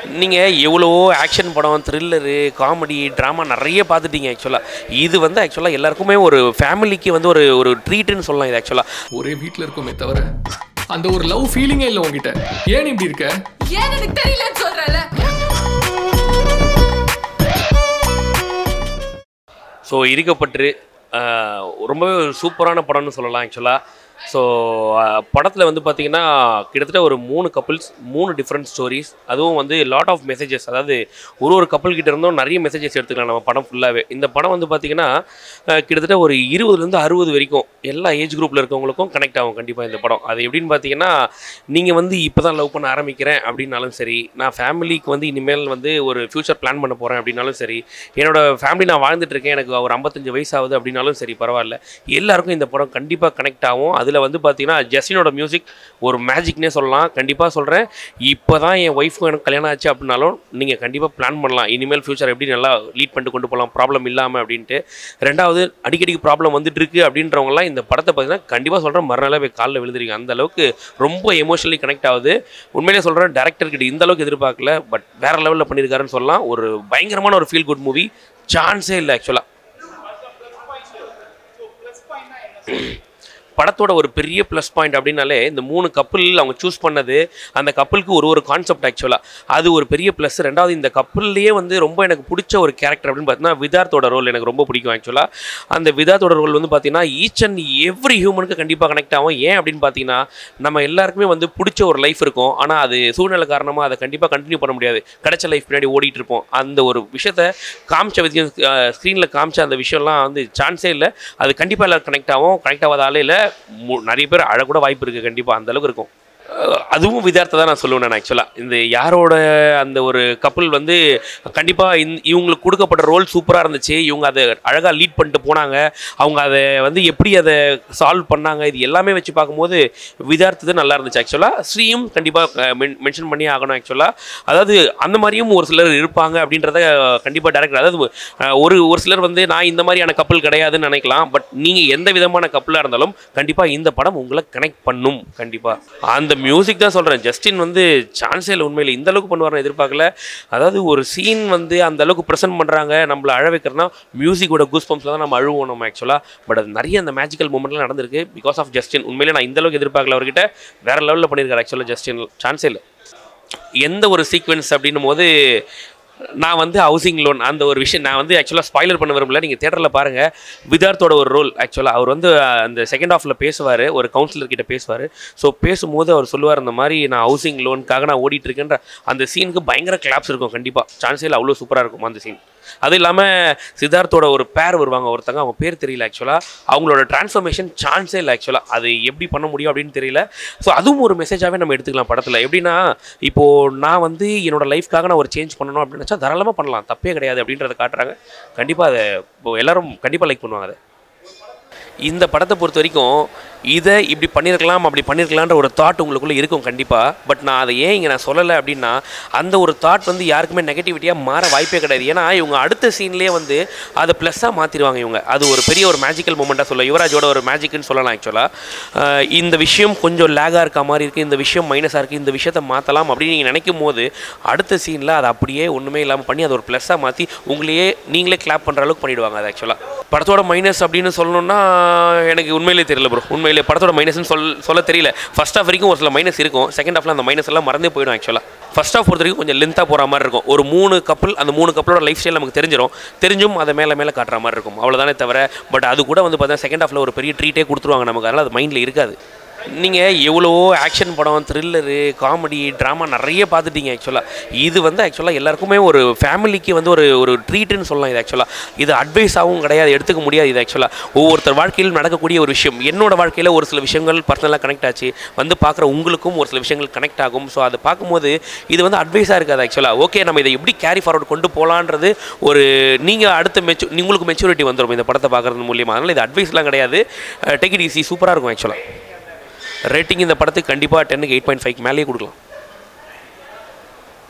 நீங்கள் எவ்வளவோ ஆக்ஷன் படம் த்ரில்லரு காமெடி ட்ராமா நிறைய பார்த்துட்டீங்க ஆக்சுவலாக இது வந்து ஆக்சுவலாக எல்லாருக்குமே ஒரு ஃபேமிலிக்கு வந்து ஒரு ஒரு ட்ரீட்டுன்னு சொல்லலாம் இது ஆக்சுவலாக ஒரே வீட்டில் இருக்கோமே தவிர அந்த ஒரு லவ் ஃபீலிங்கே இல்லை உங்ககிட்ட ஏன் இப்படி இருக்க ஏன் எனக்கு தெரியலன்னு சொல்றல ஸோ இருக்கப்பட்டு ஆஹ், ரொம்பவே ஒரு சூப்பரான படம்னு சொல்லலாம் ஆக்சுவலாக ஸோ படத்தில் வந்து பார்த்தீங்கன்னா கிட்டத்தட்ட ஒரு மூணு கப்புள்ஸ் மூணு டிஃப்ரெண்ட் ஸ்டோரிஸ் அதுவும் வந்து லாட் ஆஃப் மெசேஜஸ் அதாவது ஒரு ஒரு couple கிட்ட இருந்தும் நிறைய மெசேஜஸ் எடுத்துக்கலாம் நம்ம படம் ஃபுல்லாகவே இந்த படம் வந்து பார்த்தீங்கன்னா ஆஹ், கிட்டத்தட்ட ஒரு இருபதுலேருந்து அறுபது வரைக்கும் எல்லா ஏஜ் குரூப்பில் இருக்கவங்களுக்கும் கனெக்ட் ஆகும் கண்டிப்பாக இந்த படம் அது எப்படின்னு பார்த்தீங்கன்னா நீங்கள் வந்து இப்போ தான் லவ் பண்ண ஆரம்பிக்கிறேன் அப்படின்னாலும் சரி நான் ஃபேமிலிக்கு வந்து இனிமேல் வந்து ஒரு ஃப்யூச்சர் பிளான் பண்ண போகிறேன் அப்படின்னாலும் சரி என்னோட ஃபேமிலி நான் வாழ்ந்துட்டு இருக்கேன் எனக்கு ஒரு ஐம்பத்தஞ்சு வயசு ஆகுது அப்படின்னாலும் சரி பரவாயில்ல எல்லாருக்கும் இந்த படம் கண்டிப்பாக கனெக்ட் ஆகும் அதில் வந்து பார்த்தீங்கன்னா ஜஸ்டினோட மியூசிக் ஒரு மேஜிக்னே சொல்லலாம் கண்டிப்பாக சொல்கிறேன் இப்போ தான் என் ஒய்ஃபும் எனக்கு கல்யாணம் ஆச்சு அப்படின்னாலும் நீங்கள் கண்டிப்பாக பிளான் பண்ணலாம் இனிமேல் ஃப்யூச்சர் எப்படி நல்லா லீட் பண்ணிட்டு கொண்டு போகலாம் ப்ராப்ளம் இல்லாமல் அப்படின்ட்டு ரெண்டாவது அடிக்கடிக்கு ப்ராப்ளம் வந்துட்டு இருக்கு அப்படின்றவங்கலாம் இந்த படத்தை பார்த்தீங்கன்னா கண்டிப்பாக சொல்கிறேன் மறுநாளே போய் காலில் விழுந்துருங்க அந்த அளவுக்கு ரொம்ப எமோஷனலி கனெக்ட் ஆகுது உண்மையிலே சொல்கிறேன் டேரக்டர் கிட்ட இந்த அளவுக்கு எதிர்பார்க்கல பட் வேற லெவலில் பண்ணியிருக்காருன்னு சொல்லலாம் ஒரு பயங்கரமான ஒரு ஃபீல் குட் மூவி சான்ஸே இல்லை ஆக்சுவலாக படத்தோட ஒரு பெரிய ப்ளஸ் பாயிண்ட் அப்படின்னாலே இந்த மூணு கப்பல் அவங்க சூஸ் பண்ணது அந்த கப்பலுக்கு ஒரு ஒரு கான்செப்ட் ஆக்சுவலாக அது ஒரு பெரிய ப்ளஸ் ரெண்டாவது இந்த கப்பல்லையே வந்து ரொம்ப எனக்கு பிடிச்ச ஒரு கேரக்டர் அப்படின்னு பார்த்தீங்கன்னா விதார்த்தோட ரோல் எனக்கு ரொம்ப பிடிக்கும் ஆக்சுவலாக அந்த விதார்த்தோட ரோல் வந்து பார்த்தீங்கன்னா ஈச் அண்ட் எவ்ரி ஹியூமனுக்கு கண்டிப்பாக கனெக்ட் ஆகும் ஏன் அப்படின்னு பார்த்தீங்கன்னா நம்ம எல்லாருக்குமே வந்து பிடிச்ச ஒரு லைஃப் இருக்கும் ஆனால் அது சூழ்நிலை காரணமாக அதை கண்டிப்பாக கண்டினியூ பண்ண முடியாது கிடைச்ச லைஃப் பின்னாடி ஓடிட்டு இருப்போம் அந்த ஒரு விஷயத்த காமிச்ச விஷயம் ஸ்க்ரீனில் காமிச்ச அந்த விஷயம்லாம் வந்து சான்ஸே இல்லை அது கண்டிப்பாக எல்லாரும் கனெக்ட் ஆகும் கனெக்ட் ஆகாதாலே இல்லை மு- நிறைய பேர் அழக்கூட வாய்ப்பு இருக்குது கண்டிப்பாக அந்த அளவுக்கு இருக்கும் அஹ் அதுவும் விதார்த்தை தான் நான் சொல்லுவேன் நான் ஆக்சுவலாக இந்த யாரோட அந்த ஒரு கப்பல் வந்து கண்டிப்பாக இந் இவங்களுக்கு கொடுக்கப்பட்ட ரோல் சூப்பராக இருந்துச்சு இவங்க அதை அழகாக லீட் பண்ணிட்டு போனாங்க அவங்க அதை வந்து எப்படி அதை சால்வ் பண்ணாங்க இது எல்லாமே வச்சு பார்க்கும்போது விதார்த்தது நல்லா இருந்துச்சு ஆக்சுவலாக ஸ்ரீயும் கண்டிப்பாக மென்ஷன் பண்ணி ஆகணும் ஆக்சுவலாக அதாவது அந்த மாதிரியும் ஒரு சிலர் இருப்பாங்க அப்படின்றத கண்டிப்பாக டேரக்டர் அதாவது அஹ், ஒரு ஒரு சிலர் வந்து நான் இந்த மாதிரியான கப்பல் கிடையாதுன்னு நினைக்கலாம் பட் நீங்கள் எந்த விதமான கப்பலாக இருந்தாலும் கண்டிப்பாக இந்த படம் உங்களை கனெக்ட் பண்ணும் கண்டிப்பாக அந்த மியூசிக் தான் சொல்கிறேன் ஜஸ்டின் வந்து சான்ஸே இல்லை உண்மையில் இந்த அளவுக்கு பண்ணுவார்னு எதிர்பார்க்கல அதாவது ஒரு சீன் வந்து அந்த அளவுக்கு ப்ரெசென்ட் பண்ணுறாங்க நம்மளை அழ வைக்கிறனா மியூசிக்கோட கூஸ் பம்ப்ஸில் தான் நம்ம அழுவோம் நம்ம ஆக்சுவலாக பட் அது நிறைய அந்த மேஜிக்கல் மூமெண்ட்லாம் நடந்திருக்கு பிகாஸ் ஆஃப் ஜஸ்டின் உண்மையிலே நான் இந்த அளவுக்கு எதிர்பார்க்கல அவர்கிட்ட வேற லெவலில் பண்ணியிருக்காரு ஆக்சுவலாக ஜஸ்டின் சான்ஸே இல்லை எந்த ஒரு சீக்வென்ஸ் அப்படின்னும் போது நான் வந்து ஹவுசிங் லோன் அந்த ஒரு விஷயம் நான் வந்து ஆக்சுவலாக ஸ்பாய்லர் பண்ண விரும்பல நீங்கள் தேட்டரில் பாருங்கள் விதார்த்தோட ஒரு ரோல் ஆக்சுவலாக அவர் வந்து அஹ், அந்த செகண்ட் ஹாஃபில் பேசுவார் ஒரு கவுன்சிலர் கிட்ட பேசுவார் ஸோ பேசும்போது அவர் சொல்லுவார் இந்த மாதிரி நான் ஹவுசிங் லோனுக்காக நான் ஓடிட்டு இருக்கேன்ற அந்த சீனுக்கு பயங்கர கிளாப்ஸ் இருக்கும் கண்டிப்பாக சான்ஸே இல்லை அவ்வளோ சூப்பராக இருக்கும் அந்த சீன் அது இல்லாமல் சித்தார்த்தோட ஒரு பேர் வருவாங்க ஒருத்தங்க அவங்க பேர் தெரியல ஆக்சுவலாக அவங்களோட டிரான்ஸ்ஃபர்மேஷன் சான்ஸே இல்லை ஆக்சுவலாக அது எப்படி பண்ண முடியும் அப்படின்னு தெரியல ஸோ அதுவும் ஒரு மெசேஜாகவே நம்ம எடுத்துக்கலாம் படத்தில் எப்படின்னா இப்போது நான் வந்து என்னோட லைஃப்க்காக நான் ஒரு சேஞ்ச் பண்ணணும் அப்படின்னு நினச்சா தாராளமாக பண்ணலாம் தப்பே கிடையாது அப்படின்றத காட்டுறாங்க கண்டிப்பாக அதை இப்போ எல்லாரும் கண்டிப்பாக லைக் பண்ணுவாங்க அதை இந்த படத்தை பொறுத்த வரைக்கும் இதை இப்படி பண்ணியிருக்கலாம் அப்படி பண்ணியிருக்கலான்ற ஒரு தாட் உங்களுக்குள்ளே இருக்கும் கண்டிப்பாக பட் நான் அதை ஏன் இங்கே நான் சொல்லலை அப்படின்னா அந்த ஒரு தாட் வந்து யாருக்குமே நெகட்டிவிட்டியாக மாற வாய்ப்பே கிடையாது ஏன்னா இவங்க அடுத்த சீன்லேயே வந்து அதை ப்ளஸ்ஸாக மாற்றிடுவாங்க இவங்க அது ஒரு பெரிய ஒரு மேஜிக்கல் மூமெண்ட்டாக சொல்ல யுவராஜோட ஒரு மேஜிக்னு சொல்லலாம் ஆக்சுவலாக இந்த விஷயம் கொஞ்சம் லேகாக இருக்க மாதிரி இருக்குது இந்த விஷயம் மைனஸாக இருக்குது இந்த விஷயத்தை மாற்றலாம் அப்படின்னு நீங்கள் நினைக்கும் போது அடுத்த சீனில் அதை அப்படியே ஒன்றுமே இல்லாமல் பண்ணி அதை ஒரு ப்ளஸ்ஸாக மாற்றி உங்களையே நீங்களே கிளாப் பண்ணுற அளவுக்கு பண்ணிடுவாங்க அது ஆக்சுவலாக படத்தோட மைனஸ் அப்படின்னு சொல்லணும்னா எனக்கு உண்மையிலே தெரியல ப்ரோ உண்மையிலே படத்தோட மைனஸ்னு சொல் சொல்ல தெரியல ஃபர்ஸ்ட் ஹாஃப் வரைக்கும் ஒரு சில மைனஸ் இருக்கும் செகண்ட் ஹாஃப்ல அந்த மைனஸ் எல்லாம் மறந்தே போயிடும் ஆக்சுவலாக ஃபர்ஸ்ட் ஹாஃப் பொறுத்த வரைக்கும் கொஞ்சம் லென்த்தாக போகிற மாதிரி இருக்கும் ஒரு மூணு கப்பல் அந்த மூணு கப்பலோட லைஃப் ஸ்டைல் நமக்கு தெரிஞ்சிடும் தெரிஞ்சும் அதை மேலே மேலே காட்டுற மாதிரி இருக்கும் அவ்வளோதானே தவிர பட் அது கூட வந்து பார்த்தா செகண்ட் ஹாஃபில் ஒரு பெரிய ட்ரீட்டே கொடுத்துருவாங்க நமக்கு அதனால் அது மைண்டில் இருக்காது நீங்கள் எவ்வளவோ ஆக்ஷன் படம் த்ரில்லரு காமெடி ட்ராமா நிறைய பார்த்துட்டீங்க ஆக்சுவலாக இது வந்து ஆக்சுவலாக எல்லாருக்குமே ஒரு ஃபேமிலிக்கு வந்து ஒரு ஒரு ட்ரீட்டுன்னு சொல்லலாம் இது ஆக்சுவலாக இது அட்வைஸாகவும் கிடையாது எடுத்துக்க முடியாது இது ஆக்சுவலாக ஒவ்வொருத்தர் வாழ்க்கையில் நடக்கக்கூடிய ஒரு விஷயம் என்னோட வாழ்க்கையில் ஒரு சில விஷயங்கள் பர்சனலாக கனெக்ட் ஆச்சு வந்து பார்க்குற உங்களுக்கும் ஒரு சில விஷயங்கள் கனெக்ட் ஆகும் ஸோ அதை பார்க்கும்போது இது வந்து அட்வைஸாக இருக்காது ஆக்சுவலாக ஓகே நம்ம இதை எப்படி கேரி ஃபார்வர்ட் கொண்டு போகலான்றது ஒரு நீங்கள் அடுத்த மெச்சு உங்களுக்கு மெச்சூரிட்டி வந்துடும் இந்த படத்தை பார்க்குறது மூலியமாக அதனால் இது அட்வைஸ்லாம் கிடையாது டேக் இட் ஈஸி சூப்பராக இருக்கும் ஆக்சுவலாக ரேட்டிங் இந்த படத்துக்கு கண்டிப்பாக டென்னுக்கு எயிட் பாயிண்ட் ஃபைவ் மேலேயே கொடுக்கலாம்